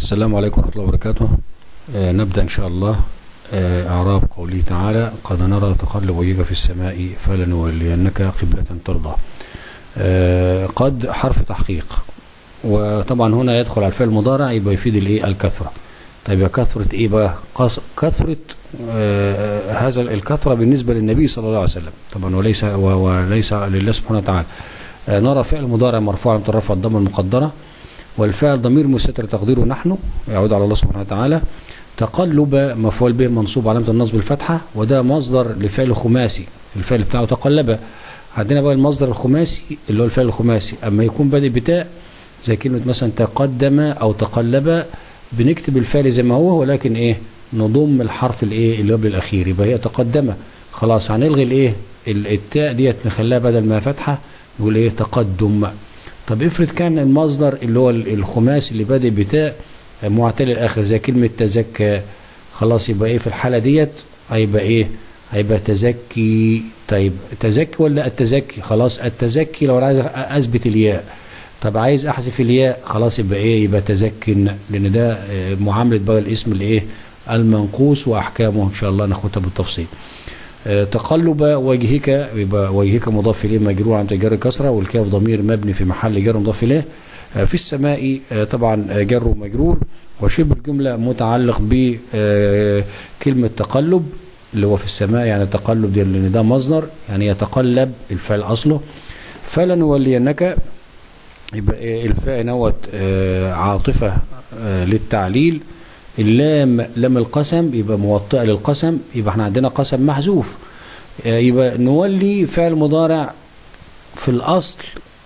السلام عليكم ورحمة الله وبركاته آه نبدأ إن شاء الله آه أعراب قوله تعالى قد نرى تقلب وجهك في السماء فلنولينك قبلة ترضى آه قد حرف تحقيق وطبعا هنا يدخل على الفعل المضارع يبقى يفيد الايه الكثرة طيب يا كثرة ايه بقى قص- كثرة آه هذا الكثرة بالنسبة للنبي صلى الله عليه وسلم طبعا وليس و- وليس لله سبحانه وتعالى آه نرى فعل مضارع مرفوع مترفع الضمه المقدره والفعل ضمير مستتر تقديره نحن يعود على الله سبحانه وتعالى تقلب مفعول به منصوب علامة النصب الفتحة وده مصدر لفعل خماسي الفعل بتاعه تقلب عندنا بقى المصدر الخماسي اللي هو الفعل الخماسي أما يكون بادئ بتاء زي كلمة مثلا تقدم أو تقلب بنكتب الفعل زي ما هو ولكن إيه نضم الحرف الإيه اللي قبل الأخير يبقى هي تقدم خلاص هنلغي الإيه ال- التاء ديت نخليها بدل ما فتحة نقول إيه تقدم طب افرض كان المصدر اللي هو الخماسي اللي بادئ بتاء معتل الاخر زي كلمه تزكى خلاص يبقى ايه في الحاله ديت هيبقى ايه هيبقى تزكي طيب تزكي ولا التزكي خلاص التزكي لو انا عايز اثبت الياء طب عايز احذف الياء خلاص يبقى ايه يبقى تزكن لان ده آه، معامله بقى الاسم الايه المنقوص واحكامه ان شاء الله ناخدها بالتفصيل آه، تقلب وجهك يبقى وجهك مضاف اليه مجرور عن جر كسره والكاف ضمير مبني في محل جر مضاف اليه آه، في السماء آه، طبعا آه، جر ومجرور وشبه الجمله متعلق بكلمه تقلب اللي هو في السماء يعني تقلب دي لان ده مصدر يعني يتقلب الفعل اصله فلنولينك يبقى إيه الفاء نوت آه، عاطفه آه، للتعليل اللام لام القسم يبقى موطئه للقسم يبقى احنا عندنا قسم محذوف آه، يبقى نولي فعل مضارع في الاصل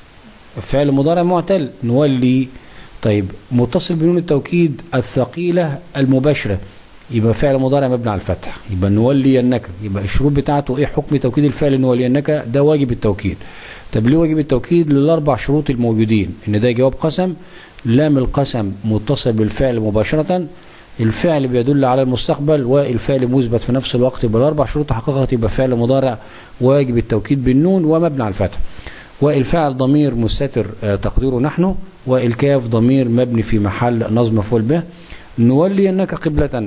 فعل مضارع معتل نولي طيب متصل بنون التوكيد الثقيله المباشره يبقى فعل مضارع مبني على الفتح يبقى نولينك يبقى الشروط بتاعته ايه حكم توكيد الفعل نولينك ده واجب التوكيد طب ليه واجب التوكيد للاربع شروط الموجودين ان ده جواب قسم لام القسم متصل بالفعل مباشره الفعل بيدل على المستقبل والفعل مثبت في نفس الوقت يبقى الاربع شروط حققت يبقى فعل مضارع واجب التوكيد بالنون ومبني على الفتح والفعل ضمير مستتر آه، تقديره نحن والكاف ضمير مبني في محل نصب مفعول به نولي انك قبلة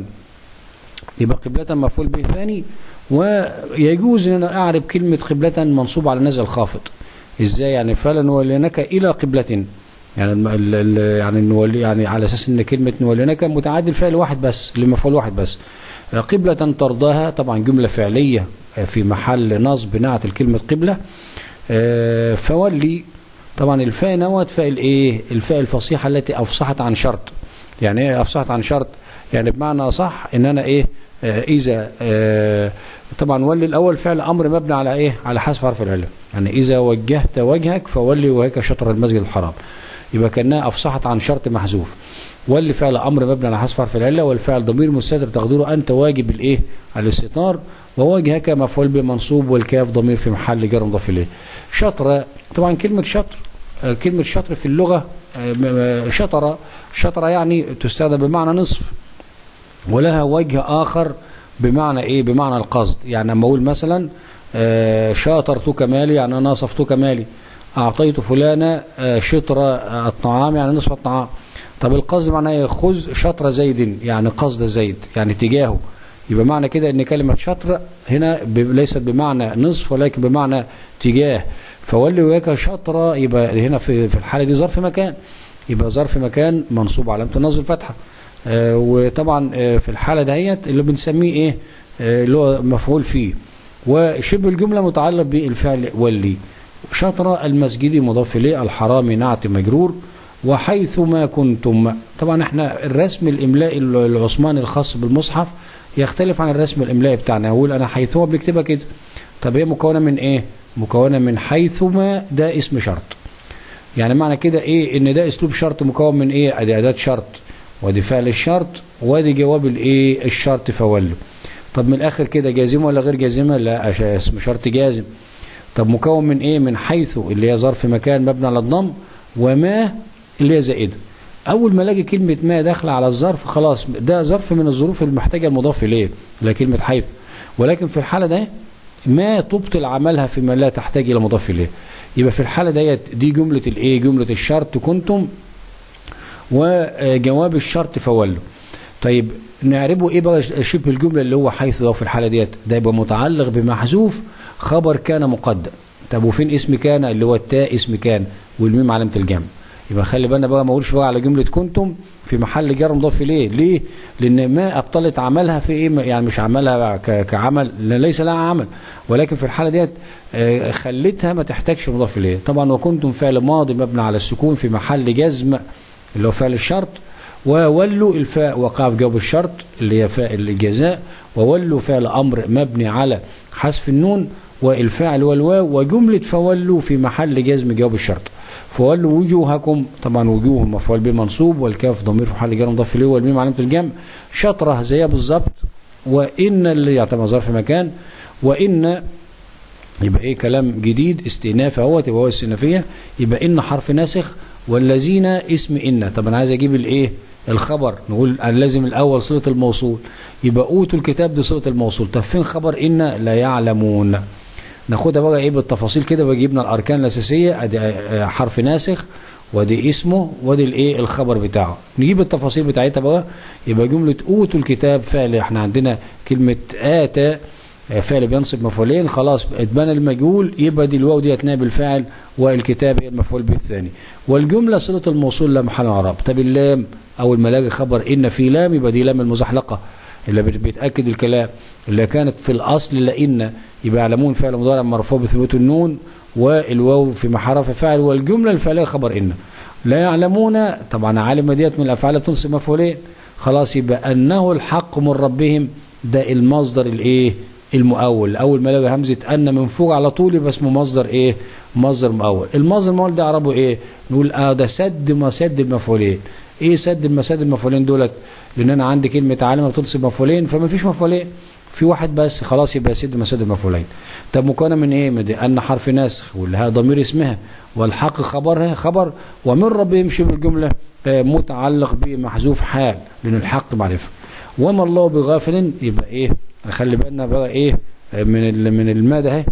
يبقى قبلة مفعول به ثاني ويجوز ان انا اعرب كلمة قبلة منصوب على نزع الخافض ازاي يعني فلا نولينك الى قبلة يعني الم- ال- ال- يعني نولي يعني على اساس ان كلمة نولينك متعادل فعل واحد بس لمفعول واحد بس آه، قبلة ترضاها طبعا جملة فعلية آه، في محل نصب نعت الكلمة قبلة آه، فولي طبعا الفاء نوت فاء الايه الفاء الفصيحه التي افصحت عن شرط يعني ايه افصحت عن شرط يعني بمعنى صح ان انا ايه آه اذا آه طبعا ولي الاول فعل امر مبني على ايه على حذف حرف العله يعني اذا وجهت وجهك فولي وجهك شطر المسجد الحرام يبقى كانها افصحت عن شرط محذوف واللي فعل امر مبني على حذف حرف العله والفعل ضمير مستتر تقديره انت واجب الايه الاستطار ووجهك مفعول به منصوب والكاف ضمير في محل جر مضاف اليه شطر طبعا كلمه شطر آه، كلمه شطر في اللغه آه، م- م- شطر شطر يعني تستخدم بمعنى نصف ولها وجه اخر بمعنى ايه بمعنى القصد يعني لما اقول مثلا آه، شاطرتك مالي يعني انا نصفتك مالي اعطيت فلانة آه، شطر آه، الطعام يعني نصف الطعام طب القصد معناه إيه؟ خذ شطر زيد يعني قصد زيد يعني تجاهه يبقى معنى كده ان كلمة شطر هنا ب- ليست بمعنى نصف ولكن بمعنى تجاه فولي وجهك شطر يبقى هنا في في الحالة دي ظرف مكان يبقى ظرف مكان منصوب علامة النصب الفتحة آه، وطبعا آه، في الحالة دهيت اللي بنسميه ايه آه، اللي هو مفعول فيه وشبه الجملة متعلق بالفعل ولي شطر المسجد مضاف اليه الحرام نعت مجرور وحيث ما كنتم طبعا احنا الرسم الاملائي العثماني الخاص بالمصحف يختلف عن الرسم الاملائي بتاعنا اقول انا حيثما بنكتبها كده طب هي مكونه من ايه مكونه من حيثما ده اسم شرط يعني معنى كده ايه ان ده اسلوب شرط مكون من ايه ادي اداه شرط وادي فعل الشرط وادي جواب الايه الشرط فوله طب من الاخر كده جازمه ولا غير جازمه لا أش- اسم شرط جازم طب مكون من ايه من حيث اللي هي ظرف مكان مبني على الضم وما اللي هي زائده اول ما الاقي كلمه ما داخله على الظرف خلاص ده ظرف من الظروف المحتاجه المضاف اليه اللي هي كلمه حيث ولكن في الحاله ده ما تبطل عملها فيما لا تحتاج الى مضاف اليه يبقى في الحاله ديت دي جمله الايه جمله الشرط كنتم وجواب الشرط فولوا طيب نعربه ايه بقى شبه الجمله اللي هو حيث ده في الحاله ديت ده يبقى متعلق بمحذوف خبر كان مقدم طب وفين اسم كان اللي هو التاء اسم كان والميم علامه الجمع يبقى خلي بالنا بقى ما اقولش بقى على جمله كنتم في محل جر مضاف اليه ليه لان ما ابطلت عملها في ايه يعني مش عملها كعمل لان ليس لها عمل ولكن في الحاله ديت خليتها ما تحتاجش مضاف اليه طبعا وكنتم فعل ماضي مبني على السكون في محل جزم اللي هو فعل الشرط وولوا الفاء وقع في جواب الشرط اللي هي فاء الجزاء وولوا فعل امر مبني على حذف النون والفاعل والواو وجمله فولوا في محل جزم جواب الشرط فولوا وجوهكم طبعا وجوه مفعول به منصوب والكاف ضمير في محل جر مضاف اليه والميم علامه الجمع شطره زيها بالظبط وان اللي يعتبر ظرف مكان وان يبقى ايه كلام جديد استئناف اهوت يبقى هو الاستئنافيه يبقى ان حرف ناسخ والذين اسم ان طب انا عايز اجيب الايه الخبر نقول لازم الاول صله الموصول يبقى اوتوا الكتاب دي صله الموصول طب فين خبر ان لا يعلمون ناخدها بقى ايه بالتفاصيل كده وجبنا الاركان الاساسيه ادي حرف ناسخ ودي اسمه ودي الايه الخبر بتاعه نجيب التفاصيل بتاعتها بقى يبقى جمله اوتوا الكتاب فعل احنا عندنا كلمه اتى فعل بينصب مفعولين خلاص اتبنى المجهول يبقى دي الواو دي نائب الفاعل والكتاب هي المفعول به الثاني والجمله صله الموصول لا محل اعراب طب اللام اول ما الاقي خبر ان في لام يبقى دي لام المزحلقه اللي بتاكد الكلام اللي كانت في الاصل لان يبقى يعلمون فعل مضارع مرفوع بثبوت النون والواو في محرف فاعل والجمله الفعليه خبر ان لا يعلمون طبعا عالم ديت من الافعال تنصب مفعولين خلاص يبقى انه الحق من ربهم ده المصدر الايه المؤول اول ما لقى همزه ان من فوق على طول يبقى اسمه مصدر ايه مصدر مؤول المصدر المؤول ده اعربه ايه نقول اه ده سد مسد المفعولين ايه سد المساد المفعولين دولت لان انا عندي كلمه عالم بتنصب مفعولين فما فيش مفعولين في واحد بس خلاص يبقى سد مساد المفعولين طب مكونه من ايه من ان حرف ناسخ واللي هي ضمير اسمها والحق خبرها خبر ومن رب يمشي بالجمله آه متعلق بمحذوف حال لان الحق معرفه وما الله بغافل يبقى ايه خلي بالنا بقى ايه من من الماده اهي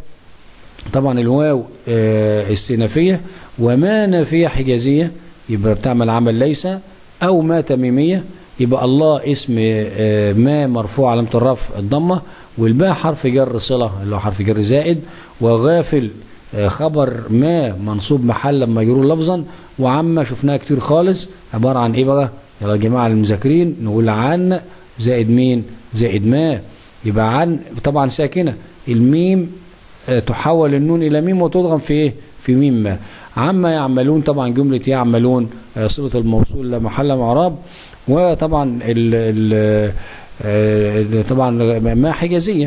طبعا الواو اه استئنافيه وما نافيه حجازيه يبقى بتعمل عمل ليس او ما تميميه يبقى الله اسم اه ما مرفوع علامه الرفع الضمه والباء حرف جر صله اللي هو حرف جر زائد وغافل اه خبر ما منصوب محلا مجرور لفظا وعما شفناها كتير خالص عباره عن ايه بقى يا جماعه المذاكرين نقول عن زائد مين زائد ما يبقى عن طبعا ساكنة الميم تحول النون إلى ميم وتضغم في إيه؟ في ميم ما عما يعملون طبعا جملة يعملون صلة الموصول لا محل إعراب وطبعا ال ال طبعا ما حجازية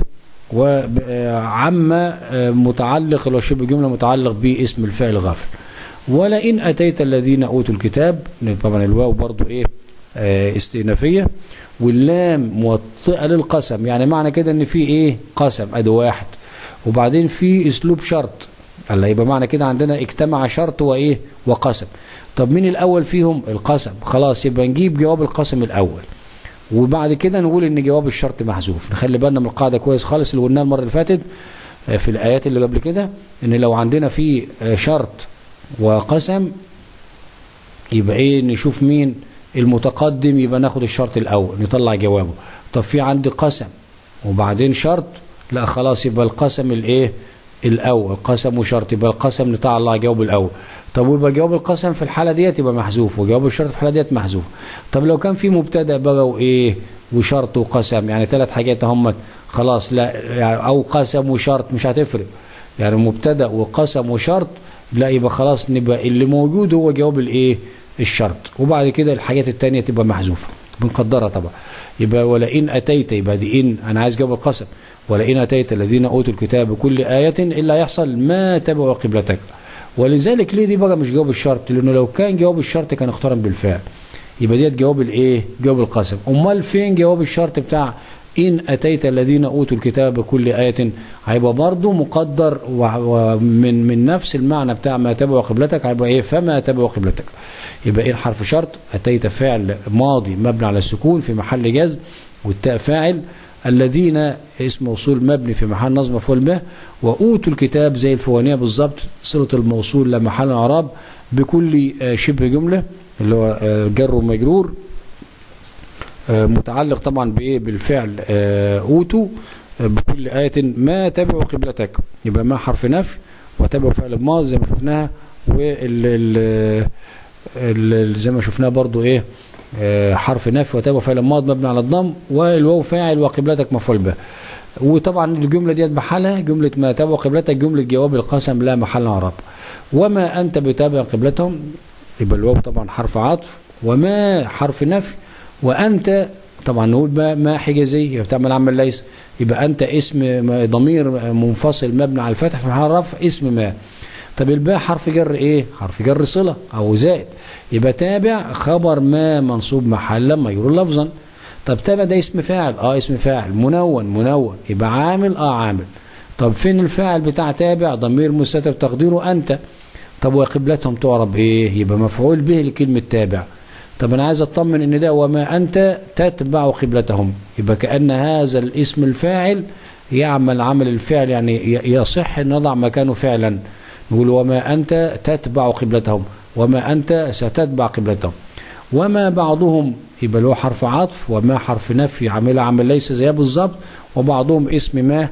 وعما متعلق لو شبه جملة متعلق باسم الفاعل غافل ولئن أتيت الذين أوتوا الكتاب طبعا الواو برضو إيه استئنافية واللام موطئه للقسم يعني معنى كده ان في ايه قسم ادي واحد وبعدين في اسلوب شرط الله يبقى معنى كده عندنا اجتمع شرط وايه وقسم طب مين الاول فيهم القسم خلاص يبقى نجيب جواب القسم الاول وبعد كده نقول ان جواب الشرط محذوف نخلي بالنا من القاعده كويس خالص اللي قلناها المره اللي فاتت في الايات اللي قبل كده ان لو عندنا في شرط وقسم يبقى ايه نشوف مين المتقدم يبقى ناخد الشرط الاول نطلع جوابه طب في عندي قسم وبعدين شرط لا خلاص يبقى القسم الايه الاول قسم وشرط يبقى القسم نطلع جواب الاول طب ويبقى جواب القسم في الحاله ديت يبقى محذوف وجواب الشرط في الحاله ديت محذوف طب لو كان في مبتدا بقى وايه وشرط وقسم يعني ثلاث حاجات هم خلاص لا يعني او قسم وشرط مش هتفرق يعني مبتدا وقسم وشرط لا يبقى خلاص نبقى اللي موجود هو جواب الايه الشرط وبعد كده الحاجات التانية تبقى محذوفة بنقدرها طبعا يبقى ولئن أتيت يبقى دي إن أنا عايز جواب القسم ولئن أتيت الذين أوتوا الكتاب بكل آية إلا يحصل ما تبعوا قبلتك ولذلك ليه دي بقى مش جواب الشرط لأنه لو كان جواب الشرط كان اقترن بالفعل يبقى ديت جواب الايه جواب القسم امال فين جواب الشرط بتاع إن أتيت الذين أوتوا الكتاب بكل آية هيبقى برضه مقدر ومن من نفس المعنى بتاع ما تبعوا قبلتك هيبقى إيه فما تبعوا قبلتك يبقى إيه الحرف شرط أتيت فعل ماضي مبني على السكون في محل جزم والتاء فاعل الذين اسم موصول مبني في محل نصب مفعول به وأوتوا الكتاب زي الفوانية بالظبط صلة الموصول لمحل إعراب بكل آه، شبه جملة اللي هو آه، جر ومجرور آه، متعلق طبعا بايه بالفعل آه، اوتو آه، بكل آية ما تبعوا قبلتك يبقى ما حرف نفي وتبعوا فعل الماضي زي ما شفناها وال ال- ال- زي ما شفناها برضو ايه آه، حرف نفي وتبعوا فعل الماضي مبني على الضم والواو فاعل وقبلتك مفعول به وطبعا الجملة ديت بحالها جملة ما تبعوا قبلتك جملة جواب القسم لا محل عرب وما أنت بتابع قبلتهم يبقى الواو طبعا حرف عطف وما حرف نفي وأنت طبعا نقول ما, ما حجازية يبقى بتعمل عمل ليس يبقى أنت اسم م- ضمير منفصل مبني على الفتح في محل رفع اسم ما طب الباء حرف جر ايه حرف جر صلة او زائد يبقى تابع خبر ما منصوب محلا مجرور لفظا طب تابع ده اسم فاعل اه اسم فاعل منون منون يبقى عامل اه عامل طب فين الفاعل بتاع تابع ضمير مستتر تقديره انت طب وقبلتهم تعرب ايه يبقى مفعول به لكلمة تابع طب انا عايز اطمن ان ده وما انت تتبع قبلتهم يبقى كأن هذا الاسم الفاعل يعمل عمل الفعل يعني ي- يصح ان نضع مكانه فعلا نقول وما انت تتبع قبلتهم وما انت ستتبع قبلتهم وما بعضهم يبقى له حرف عطف وما حرف نفي عامل عمل ليس زيها بالظبط وبعضهم اسم ما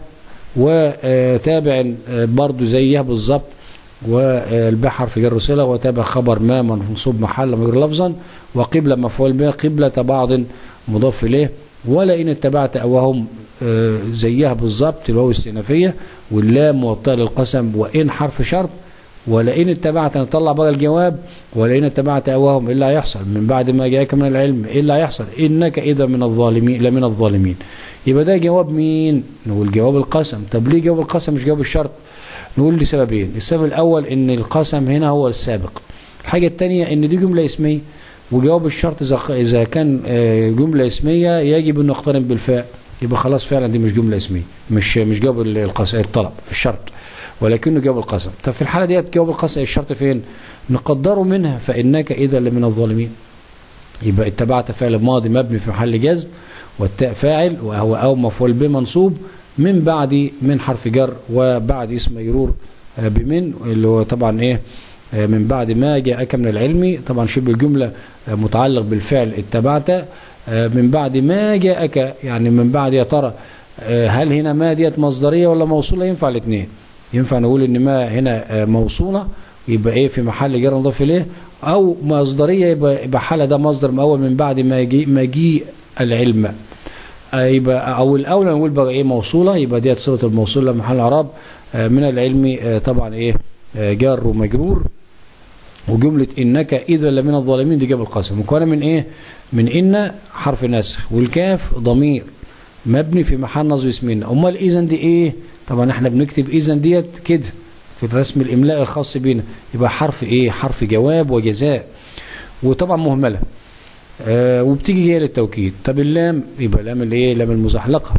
وتابع برضو زيها بالظبط والباء حرف جر صله وتابع خبر ما منصوب محل مجرور لفظا وقبلة مفعول به قبلة بعض مضاف اليه ولئن اتبعت اواهم آه، زيها بالظبط الواو السينفيه واللام موطئه للقسم وان حرف شرط ولئن اتبعت نطلع بقى الجواب ولئن اتبعت اواهم ايه اللي هيحصل من بعد ما جاءك من العلم ايه اللي هيحصل انك اذا من الظالمين لمن الظالمين يبقى ده جواب مين نقول جواب القسم طب ليه جواب القسم مش جواب الشرط نقول لسببين السبب الاول ان القسم هنا هو السابق الحاجه الثانيه ان دي جمله اسميه وجواب الشرط اذا اذا كان آه، جمله اسميه يجب ان نقترن بالفاء يبقى خلاص فعلا دي مش جمله اسميه مش مش جواب القسم الطلب الشرط ولكنه جواب القسم طب في الحاله ديت جواب القسم الشرط فين نقدره منها فانك اذا لمن الظالمين يبقى اتبعت فعل ماضي مبني في محل جزم والتاء فاعل وهو او مفعول به منصوب من بعد من حرف جر وبعد اسم مجرور آه، بمن اللي هو طبعا ايه آه، من بعد ما جاءك من العلم طبعا شبه الجمله آه، متعلق بالفعل اتبعت آه، من بعد ما جاءك يعني من بعد يا ترى آه، هل هنا ما ديت مصدريه ولا موصوله ينفع الاثنين ينفع نقول ان ما هنا آه، موصوله يبقى ايه في محل جر مضاف اليه او مصدريه يبقى يبقى حاله ده مصدر مؤول من بعد ما يجي مجيء العلم آه، يبقى او الاولى نقول بقى ايه موصوله يبقى ديت صله الموصول لمحل اعراب آه، من العلم آه، طبعا ايه آه، جار ومجرور وجمله انك اذا لمن الظالمين دي جاب القسم مكونه من ايه من ان حرف نسخ والكاف ضمير مبني في محل نصب اسمنا امال اذا دي ايه طبعا احنا بنكتب اذا ديت كده في الرسم الاملاء الخاص بينا يبقى حرف ايه حرف جواب وجزاء وطبعا مهمله آه وبتيجي جايه للتوكيد طب اللام يبقى لام الايه لام المزحلقه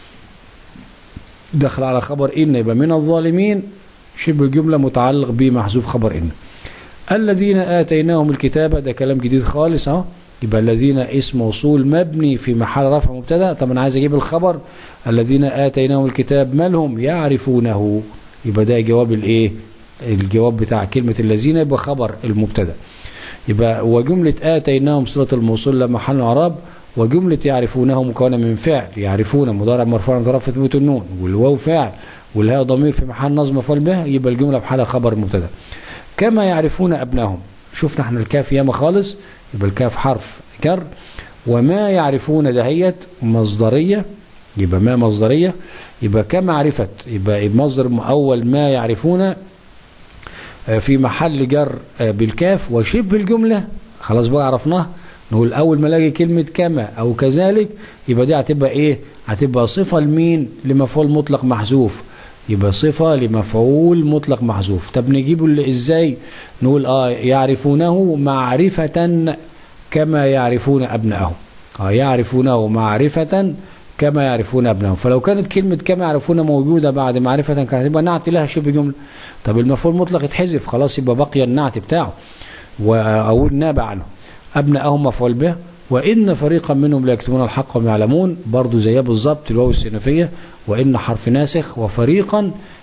دخل على خبر ان يبقى من الظالمين شبه الجمله متعلق بمحذوف خبر ان الذين اتيناهم الكتاب ده كلام جديد خالص اهو يبقى الذين اسم موصول مبني في محل رفع مبتدا طب انا عايز اجيب الخبر الذين اتيناهم الكتاب ما لهم يعرفونه يبقى ده جواب الايه الجواب بتاع كلمه الذين يبقى خبر المبتدا يبقى وجمله اتيناهم صله الموصول لا محل اعراب وجمله يعرفونه مكونه من فعل يعرفون مضارع مرفوع طرف ثبوت النون والواو فاعل والهاء ضمير في محل نصب مفعول به يبقى الجمله بحالها خبر مبتدا كما يعرفون ابنائهم شفنا احنا الكاف ياما خالص يبقى الكاف حرف جر وما يعرفون دهيت مصدريه يبقى ما مصدريه يبقى كمعرفه يبقى مصدر اول ما يعرفون في محل جر بالكاف وشبه الجمله خلاص بقى عرفناها نقول اول ما الاقي كلمه كما او كذلك يبقى دي هتبقى ايه هتبقى صفه لمين لمفعول مطلق محذوف يبقى صفة لمفعول مطلق محذوف طب نجيبه ازاي نقول اه يعرفونه معرفة كما يعرفون أبنائهم اه يعرفونه معرفة كما يعرفون أبنائهم فلو كانت كلمة كما يعرفون موجودة بعد معرفة كانت هتبقى نعت لها شبه جملة طب المفعول مطلق اتحذف خلاص يبقى بقي النعت بتاعه وأقول نابع عنه أبنائهم مفعول به وإن فريقا منهم لا يكتمون الحق وهم يعلمون برضه زيها بالظبط الواو السينفية وإن حرف ناسخ وفريقا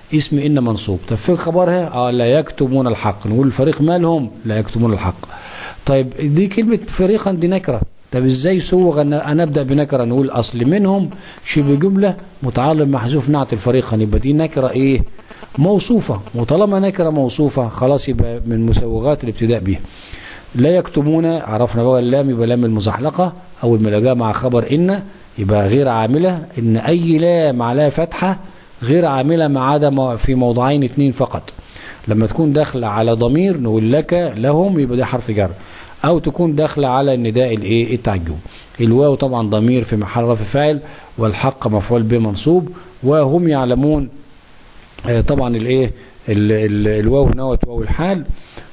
اسم إن منصوب طب فين خبرها آه لا يكتمون الحق نقول الفريق مالهم لا يكتمون الحق طيب دي كلمة فريقا دي نكرة طب ازاي سوغ ان انا ابدا بنكره نقول اصل منهم شبه جمله متعلم محذوف نعت الفريقا يبقى دي نكره ايه موصوفه وطالما نكره موصوفه خلاص يبقى من مسوغات الابتداء بيها لا يكتمون عرفنا بقى اللام يبقى لام المزحلقه اول ما لقاها مع خبر ان يبقى غير عامله ان اي لام عليها فتحه غير عامله ما عدا في موضعين اثنين فقط لما تكون داخله على ضمير نقول لك لهم يبقى ده حرف جر او تكون داخله على النداء الايه التعجب الواو طبعا ضمير في محل رفع فاعل والحق مفعول به منصوب وهم يعلمون آه طبعا الايه الواو نوت واو الحال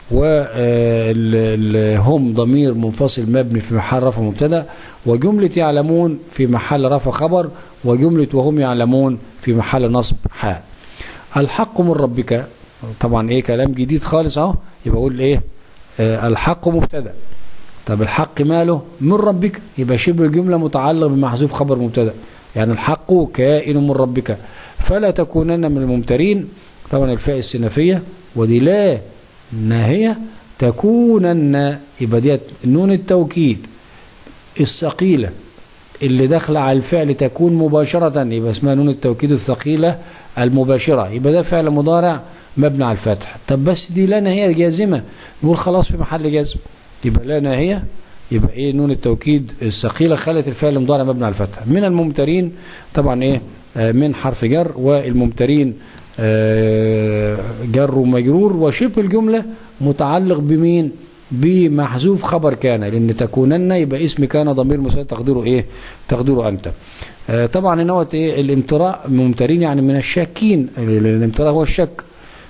وهم ضمير منفصل مبني في محل رفع مبتدا وجمله يعلمون في محل رفع خبر وجمله وهم يعلمون في محل نصب حال الحق من ربك طبعا ايه كلام جديد خالص اهو يبقى اقول ايه آه الحق مبتدا طب الحق ماله من ربك يبقى شبه الجمله متعلق بمحذوف خبر مبتدا يعني الحق كائن من ربك فلا تكونن من الممترين طبعا الفاء السنفيه ودي لا ناهيه تكونن يبقى ديت نون التوكيد الثقيله اللي داخله على الفعل تكون مباشره يبقى اسمها نون التوكيد الثقيله المباشره يبقى ده فعل مضارع مبني على الفتح طب بس دي لا ناهيه جازمه نقول خلاص في محل جزم يبقى لا ناهيه يبقى ايه نون التوكيد الثقيله خلت الفعل المضارع مبني على الفتح من الممترين طبعا ايه آه من حرف جر والممترين آه جر ومجرور وشبه الجمله متعلق بمين بمحذوف خبر كان لان تكونن يبقى اسم كان ضمير مساعد تقديره ايه تقديره انت آه طبعا نوت ايه الامتراء ممترين يعني من الشاكين الامتراء هو الشك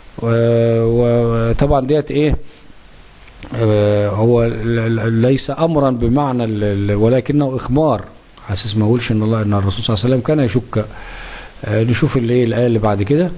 وطبعا ديت ايه هو ليس امرا بمعنى ولكنه اخبار حاسس ما اقولش ان الله ان الرسول صلى الله عليه وسلم كان يشك نشوف الايه الايه اللي بعد كده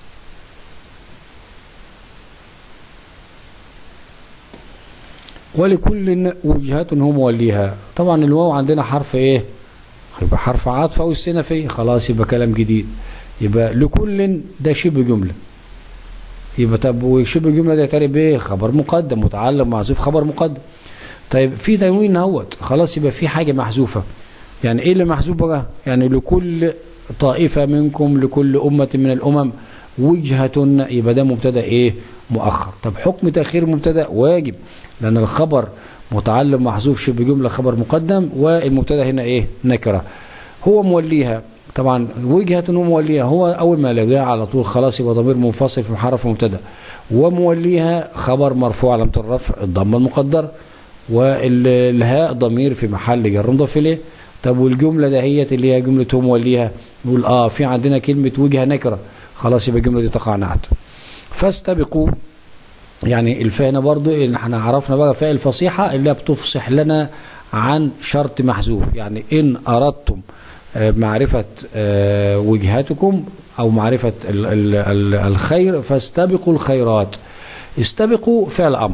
ولكل وجهة هو موليها طبعا الواو عندنا حرف ايه يبقى حرف عطف او السنفي خلاص يبقى كلام جديد يبقى لكل ده شبه جمله يبقى طب وشبه الجمله دي تعرف بايه خبر مقدم متعلق محذوف خبر مقدم طيب في تنوين اهوت خلاص يبقى في حاجه محذوفه يعني ايه اللي محذوف بقى يعني لكل طائفه منكم لكل امه من الامم وجهه يبقى ده مبتدا ايه مؤخر طب حكم تاخير مبتدا واجب لان الخبر متعلق محذوف شبه جمله خبر مقدم والمبتدا هنا ايه نكره هو موليها طبعا وجهة وموليها هو أول ما لقاه على طول خلاص يبقى ضمير منفصل في محرف مبتدا وموليها خبر مرفوع علامة الرفع الضمة المقدرة والهاء ضمير في محل جر مضاف إليه طب والجملة دهيت اللي هي جملة هو موليها نقول اه في عندنا كلمة وجهة نكرة خلاص يبقى الجملة دي تقع نعت فاستبقوا يعني الفاء هنا برضو ان احنا عرفنا بقى فاء الفصيحة اللي بتفصح لنا عن شرط محذوف يعني ان اردتم معرفة وجهتكم أو معرفة الخير فاستبقوا الخيرات استبقوا فعل أمر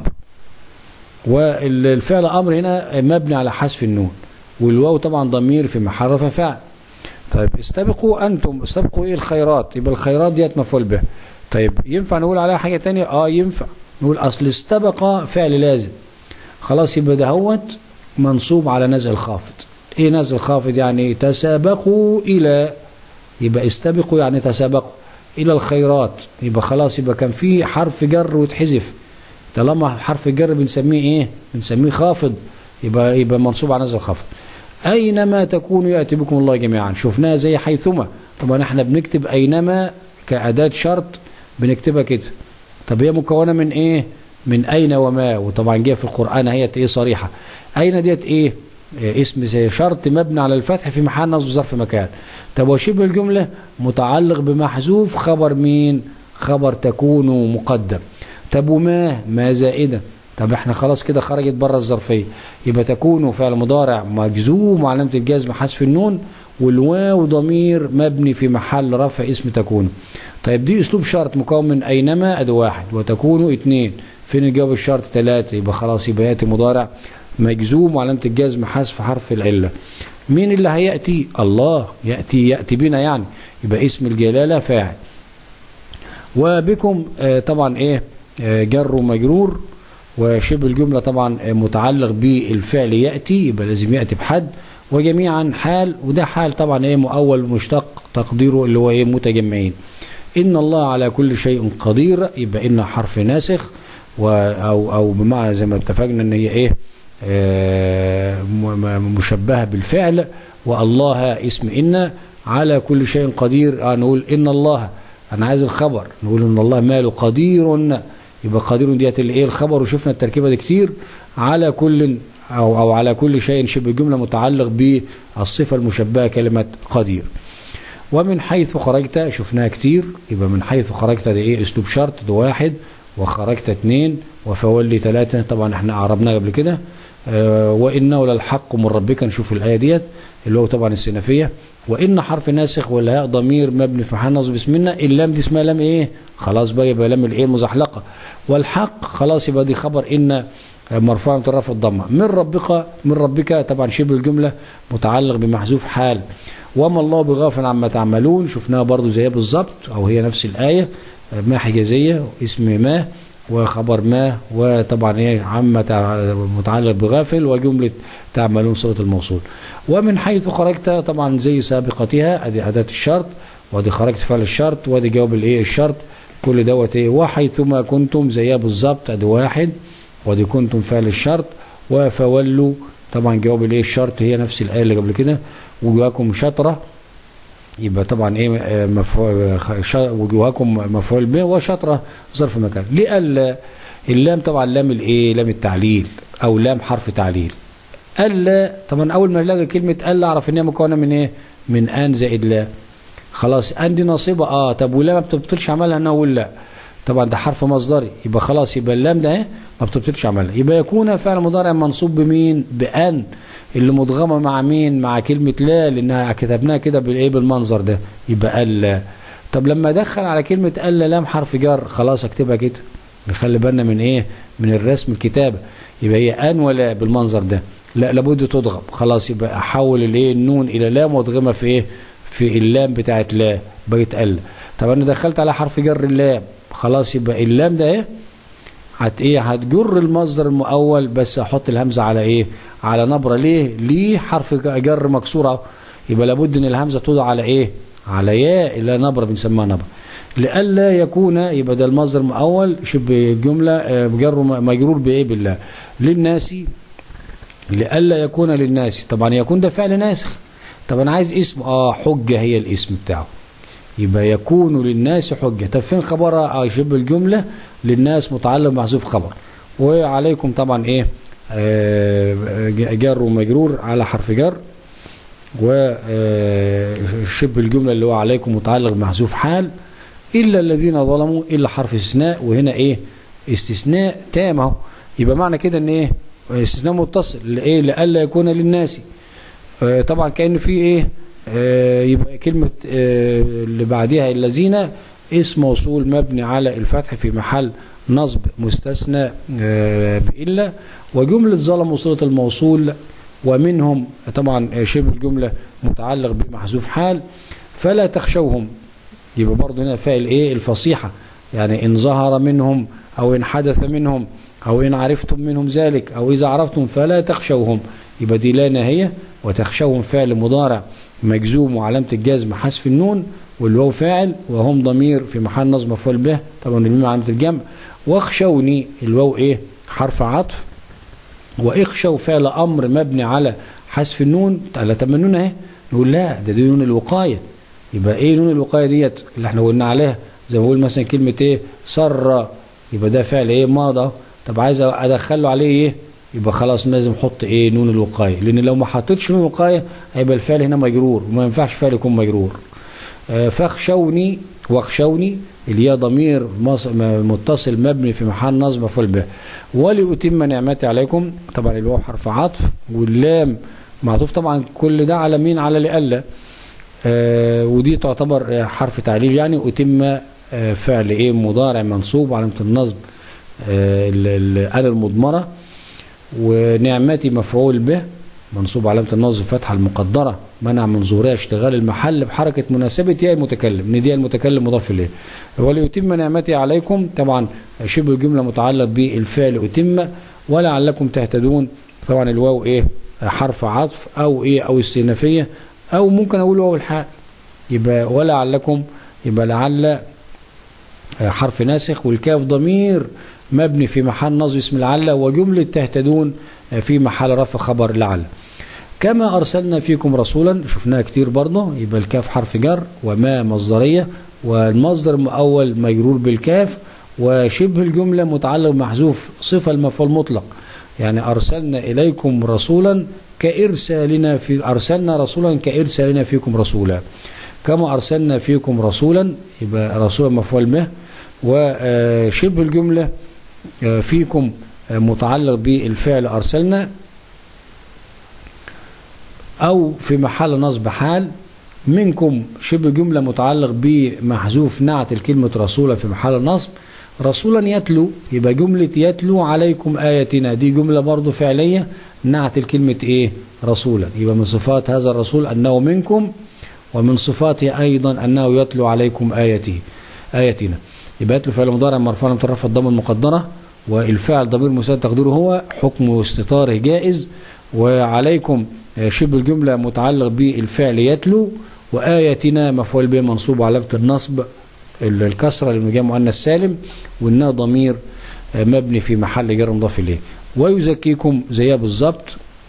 والفعل أمر هنا مبني على حذف النون والواو طبعا ضمير في محل رفع فعل طيب استبقوا أنتم استبقوا إيه الخيرات يبقى الخيرات ديت مفعول به طيب ينفع نقول عليها حاجة تانية آه ينفع نقول أصل استبق فعل لازم خلاص يبقى دهوت منصوب على نزع الخافض ايه نزل خافض يعني تسابقوا الى يبقى استبقوا يعني تسابقوا الى الخيرات يبقى خلاص يبقى كان في حرف جر وتحذف طالما حرف الجر بنسميه ايه بنسميه خافض يبقى يبقى منصوب على نزل خافض اينما تكونوا ياتي بكم الله جميعا شفناها زي حيثما طبعا احنا بنكتب اينما كاداه شرط بنكتبها كده طب هي مكونه من ايه من اين وما وطبعا جايه في القران هي ايه صريحه اين ديت ايه اسم شرط مبني على الفتح في محل نصب ظرف مكان طب وشبه الجملة متعلق بمحذوف خبر مين خبر تكون مقدم طب وما ما زائدة طب احنا خلاص كده خرجت بره الظرفية يبقى تكون فعل مضارع مجزوم وعلامة الجزم حذف النون والواو ضمير مبني في محل رفع اسم تكون طيب دي اسلوب شرط مكون من اينما ادي واحد وتكون اثنين فين الجواب الشرط ثلاثة يبقى خلاص يبقى ياتي مضارع مجزوم وعلامة الجزم حذف حرف العلة مين اللي هيأتي الله يأتي يأتي بنا يعني يبقى اسم الجلالة فاعل وبكم آه، طبعا ايه آه، جر ومجرور وشبه الجملة طبعا آه، متعلق بالفعل يأتي يبقى لازم يأتي بحد وجميعا حال وده حال طبعا ايه مؤول مشتق تقديره اللي هو ايه متجمعين ان الله على كل شيء قدير يبقى ان حرف ناسخ و او او بمعنى زي ما اتفقنا ان هي ايه آه، م- م- مشبهه بالفعل والله اسم ان على كل شيء قدير آه نقول ان الله انا عايز الخبر نقول ان الله ماله قدير يبقى قدير ديت الايه الخبر وشفنا التركيبه دي كتير على كل او او على كل شيء شبه جمله متعلق بالصفه المشبهه كلمه قدير ومن حيث خرجت شفناها كتير يبقى من حيث خرجت ده ايه اسلوب شرط ده واحد وخرجت اتنين وفولي ثلاثة طبعا احنا اعربناها قبل كده آه وانه للحق من ربك نشوف الايه ديت اللي هو طبعا السنفيه وان حرف ناسخ والهاء ضمير مبني في محل نصب اسمنا اللام دي اسمها لام ايه خلاص بقى يبقى لام الايه المزحلقه والحق خلاص يبقى دي خبر ان مرفوع مترفع الضمه من ربك من ربك طبعا شبه الجمله متعلق بمحذوف حال وما الله بغافل عما تعملون شفناها برضو زيها بالظبط او هي نفس الايه ما حجازيه اسم ما وخبر ما وطبعا ايه عما تع- متعلق بغافل وجمله تعملون صله الموصول ومن حيث خرجت طبعا زي سابقتها ادي اداه الشرط وادي خرجت فعل الشرط وادي جواب الايه الشرط كل دوت ايه وحيثما كنتم زيها بالظبط ادي واحد وادي كنتم فعل الشرط وفولوا طبعا جواب الايه الشرط هي نفس الايه اللي قبل كده وجواكم شطره يبقى طبعا ايه آه، مفعول خ- ش- وجوهكم مفعول به وشطره ظرف مكان لألا اللام طبعا لام الايه لام التعليل او لام حرف تعليل الا طبعا اول ما نلاقي كلمه الا اعرف ان هي مكونه من ايه من ان زائد لا خلاص ان دي نصيبه اه طب ولا ما بتبطلش عملها انا اقول لا طبعا ده حرف مصدري يبقى خلاص يبقى اللام ده ايه ما بتبطلش عملها يبقى يكون فعل مضارع منصوب بمين بان اللي مدغمه مع مين مع كلمه لا لانها كتبناها كده بالايه بالمنظر ده يبقى الا طب لما ادخل على كلمه الا لام حرف جر خلاص اكتبها كده نخلي بالنا من ايه من الرسم الكتابه يبقى هي ان ولا بالمنظر ده لا لابد تضغم خلاص يبقى احول الايه النون الى لام واضغمها في ايه في اللام بتاعت لا بقت ال طب انا دخلت على حرف جر اللام خلاص يبقى اللام ده ايه هت ايه هتجر المصدر المؤول بس احط الهمزه على ايه على نبره ليه ليه حرف جر مكسوره يبقى لابد ان الهمزه توضع على ايه على ياء اللي نبره بنسميها نبره لئلا يكون يبقى ده المصدر المؤول شبه جمله آه، جر مجرور بايه بالله للناس لئلا يكون للناس طبعا يكون ده فعل ناسخ طب انا عايز اسم اه حجه هي الاسم بتاعه يبقى يكون للناس حجه طب فين خبرها اه شبه الجمله للناس متعلق محذوف خبر وعليكم طبعا ايه آه جر ومجرور على حرف جر وشبه الجمله اللي هو عليكم متعلق بمحذوف حال الا الذين ظلموا الا حرف استثناء وهنا ايه استثناء تام اهو يبقى معنى كده ان ايه استثناء متصل لايه لئلا يكون للناس آه طبعا كانه في ايه آه يبقى كلمه آه اللي بعدها الذين اسم موصول مبني على الفتح في محل نصب مستثنى بإلا وجملة ظلم وصلة الموصول ومنهم طبعا شبه الجملة متعلق بمحذوف حال فلا تخشوهم يبقى برضه هنا فاعل ايه الفصيحة يعني ان ظهر منهم او ان حدث منهم او ان عرفتم منهم ذلك او اذا عرفتم فلا تخشوهم يبقى دي لا ناهية وتخشوهم فعل مضارع مجزوم وعلامة الجزم حذف النون والواو فاعل وهم ضمير في محل نصب مفعول به طبعا الميم علامة الجمع واخشوني الواو ايه حرف عطف واخشوا فعل امر مبني على حذف النون لا تمنون اهي نقول لا ده دي نون الوقايه يبقى ايه نون الوقايه ديت اللي احنا قلنا عليها زي ما بقول مثلا كلمه ايه سر يبقى ده فعل ايه ماضى طب عايز ادخله عليه ايه يبقى خلاص لازم احط ايه نون الوقايه لان لو ما حطيتش نون الوقايه هيبقى الفعل هنا مجرور وما ينفعش فعل يكون مجرور آه فاخشوني واخشوني اللي هي ضمير متصل مبني في محل نصب مفعول به ولأتم نعمتي عليكم طبعا الواو حرف عطف واللام معطوف طبعا كل ده على مين على لألا آه ودي تعتبر حرف تعليل يعني أتم آه فعل ايه مضارع منصوب علامة النصب آه الآلة المضمرة ونعمتي مفعول به منصوب علامة النصب فتحة المقدرة منع من ظهورها اشتغال المحل بحركة مناسبة ياء المتكلم نداء المتكلم مضاف إليه وليتم نعمتي عليكم طبعا شبه الجملة متعلق بالفعل أتم ولعلكم تهتدون طبعا الواو إيه حرف عطف أو إيه أو استئنافية أو ممكن أقول واو الحال يبقى ولعلكم يبقى لعل حرف ناسخ والكاف ضمير مبني في محل نصب اسم لعل وجملة تهتدون في محل رفع خبر لعل كما أرسلنا فيكم رسولا شفناها كتير برضه يبقى الكاف حرف جر وما مصدرية والمصدر الأول مجرور بالكاف وشبه الجملة متعلق محذوف صفة المفعول مطلق يعني أرسلنا إليكم رسولا كإرسالنا في أرسلنا رسولا كإرسالنا فيكم رسولا كما أرسلنا فيكم رسولا يبقى رسولا مفعول به وشبه الجملة فيكم متعلق بالفعل أرسلنا أو في محل نصب حال منكم شبه جملة متعلق بمحذوف نعت الكلمة رسولا في محل نصب رسولا يتلو يبقى جملة يتلو عليكم آياتنا دي جملة برضو فعلية نعت الكلمة إيه رسولا يبقى من صفات هذا الرسول أنه منكم ومن صفاته أيضا أنه يتلو عليكم آياته آياتنا يبقى يتلو فعل مضارع مرفوع مترفع الضم المقدرة والفعل ضمير مساعد تقديره هو حكم استطاره جائز وعليكم شبه الجملة متعلق بالفعل يتلو وآياتنا مفعول به منصوب علامة النصب الكسرة للمجال مؤنث سالم وإنها ضمير مبني في محل جر مضاف إليه ويزكيكم زيها بالظبط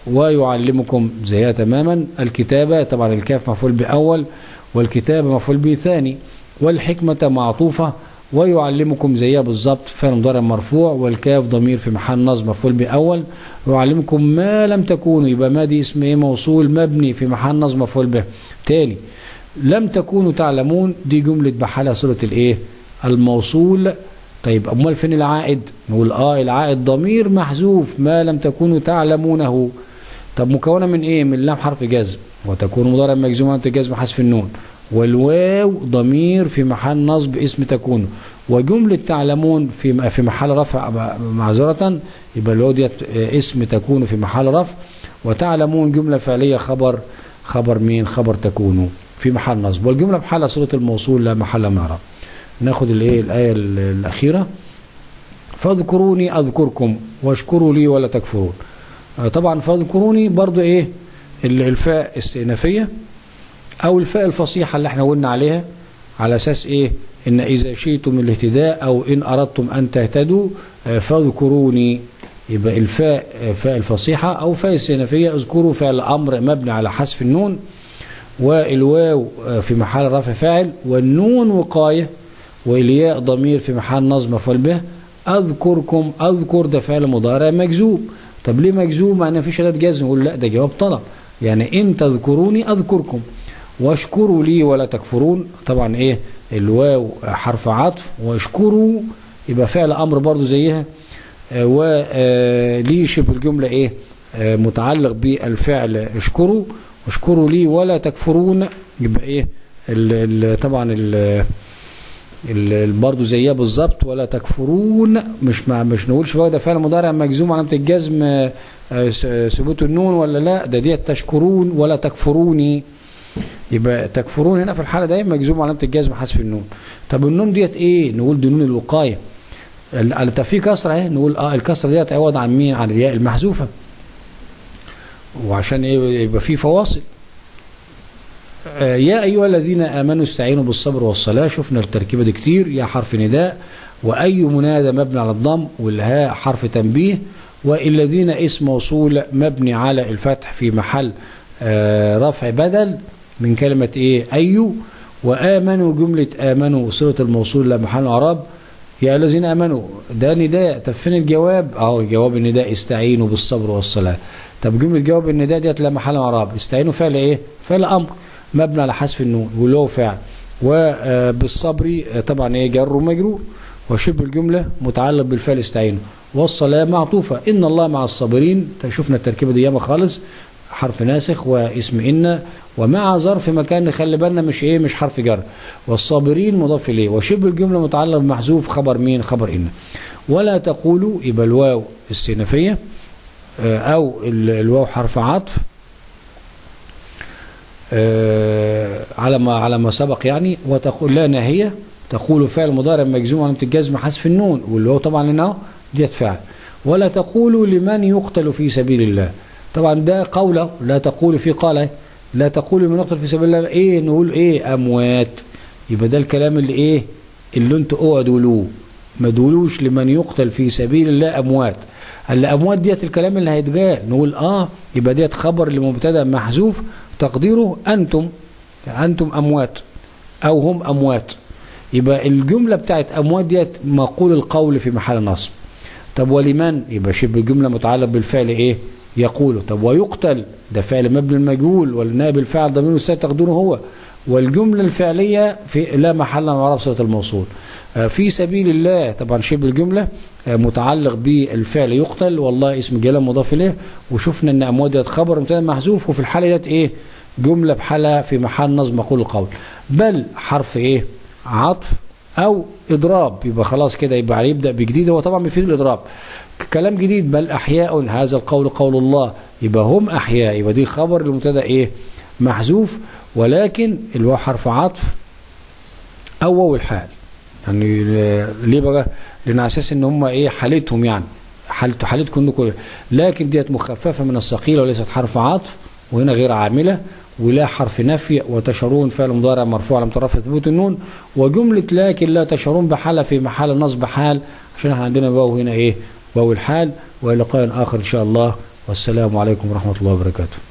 ويعلمكم زيها تماما الكتابة طبعا الكاف مفعول بأول والكتابة مفعول به ثاني والحكمة معطوفة ويعلمكم زيها بالظبط فعل مضارع مرفوع والكاف ضمير في محل نصب مفعول بأول ويعلمكم ما لم تكونوا يبقى ما دي اسم ايه موصول مبني في محل نصب مفعول به تاني لم تكونوا تعلمون دي جملة بحالها صلة الايه الموصول طيب امال فين العائد نقول اه العائد ضمير محذوف ما لم تكونوا تعلمونه طب مكونه من ايه من لام حرف جزم وتكون مضارع مجزوم انت جزم حذف النون والواو ضمير في محل نصب اسم تكون وجملة تعلمون في في محل رفع معذرة يبقى الواو ديت اسم تكون في محل رفع وتعلمون جملة فعلية خبر خبر مين خبر تكونوا في محل نصب والجملة بحالة صلة الموصول لا محل معرب ناخد الايه الآية الأخيرة فاذكروني أذكركم واشكروا لي ولا تكفرون طبعا فاذكروني برضو ايه الفاء استئنافية او الفاء الفصيحة اللي احنا قلنا عليها على اساس ايه ان اذا شئتم الاهتداء او ان اردتم ان تهتدوا فاذكروني يبقى الفاء فاء الفصيحة او فاء استئنافية اذكروا فعل امر مبني على حذف النون والواو في محل رفع فاعل والنون وقاية والياء ضمير في محل نصب مفعول به اذكركم اذكر ده فعل مضارع مجزوم طب ليه مجزوم معناه في شداد جزم نقول لا ده جواب طلب يعني ان تذكروني اذكركم واشكروا لي ولا تكفرون طبعا ايه الواو حرف عطف واشكروا يبقى فعل امر برضو زيها ولي شبه الجمله ايه متعلق بالفعل اشكروا واشكروا لي ولا تكفرون يبقى ايه ال ال طبعا ال برضه زيها بالظبط ولا تكفرون مش مع مش نقولش بقى ده فعل مضارع مجزوم علامه الجزم ثبوت النون ولا لا ده ديت تشكرون ولا تكفروني يبقى تكفرون هنا في الحاله دي مجزوم علامه الجزم حذف النون طب النون ديت ايه نقول دي نون الوقايه طب في كسره اهي نقول اه الكسره ديت عوض عن مين عن الياء المحذوفه وعشان ايه يبقى في فواصل يا أيها الذين آمنوا استعينوا بالصبر والصلاة شفنا التركيبة دي كتير يا حرف نداء وأي منادى مبني على الضم والهاء حرف تنبيه والذين اسم موصول مبني على الفتح في محل رفع بدل من كلمة إيه أي وآمنوا جملة آمنوا صلة الموصول لمحل عرب يا الذين آمنوا ده نداء طب فين الجواب أهو جواب النداء استعينوا بالصبر والصلاة طب جملة جواب النداء ديت لا محل عرب استعينوا فعل إيه فعل أمر مبني على حذف النون واللي هو فعل وبالصبر طبعا ايه جر ومجرور وشبه الجمله متعلق بالفعل استعينوا والصلاه معطوفه ان الله مع الصابرين شفنا التركيبه دي ياما خالص حرف ناسخ واسم ان ومع ظرف مكان نخلي بالنا مش ايه مش حرف جر والصابرين مضاف اليه وشبه الجمله متعلق بمحذوف خبر مين خبر ان ولا تقولوا يبقى الواو استئنافيه آه، او ال- الواو حرف عطف آه، على ما على ما سبق يعني وتقول لا ناهيه تقول فعل مضارع مجزوم علامه الجزم حذف النون واللي هو طبعا لنا ديت فعل ولا تقولوا لمن يقتل في سبيل الله طبعا ده قوله لا تقول في قاله لا تقول لمن يقتل في سبيل الله ايه نقول ايه اموات يبقى ده الكلام اللي ايه اللي انتوا اوعوا تقولوه ما تقولوش لمن يقتل في سبيل الله اموات هلا اموات ديت الكلام اللي هيتقال نقول اه يبقى ديت خبر لمبتدا محذوف تقديره انتم انتم اموات او هم اموات يبقى الجمله بتاعت اموات ديت مقول القول في محل نصب طب ولمن يبقى شبه جمله متعلق بالفعل ايه يقول طب ويقتل ده فعل مبني المجهول والنائب الفاعل ضمير مستتر تقديره هو والجمله الفعليه في لا محل من اعراب صله الموصول آه، في سبيل الله طبعا شبه الجمله آه، متعلق بالفعل يقتل والله اسم جلاله مضاف اليه وشفنا ان اموات ديت خبر مبتدا محذوف وفي الحاله ديت ايه جمله بحالها في محل نصب مقول القول بل حرف ايه عطف او اضراب يبقى خلاص كده يبقى عليه يبدا بجديد هو طبعا بيفيد الاضراب كلام جديد بل احياء هذا القول قول الله يبقى هم احياء يبقى دي خبر المبتدا ايه محذوف ولكن اللي هو حرف عطف او واو الحال يعني ليه بقى لان على اساس ان هم ايه حالتهم يعني حالته حالتكم انكم لكن ديت مخففه من الثقيله وليست حرف عطف وهنا غير عامله ولا حرف نفي وتشعرون فعل مضارع مرفوع لم ترفع ثبوت النون وجمله لكن لا تشعرون بحال في محل نصب حال عشان احنا عندنا واو هنا ايه واو الحال والى لقاء اخر ان شاء الله والسلام عليكم ورحمه الله وبركاته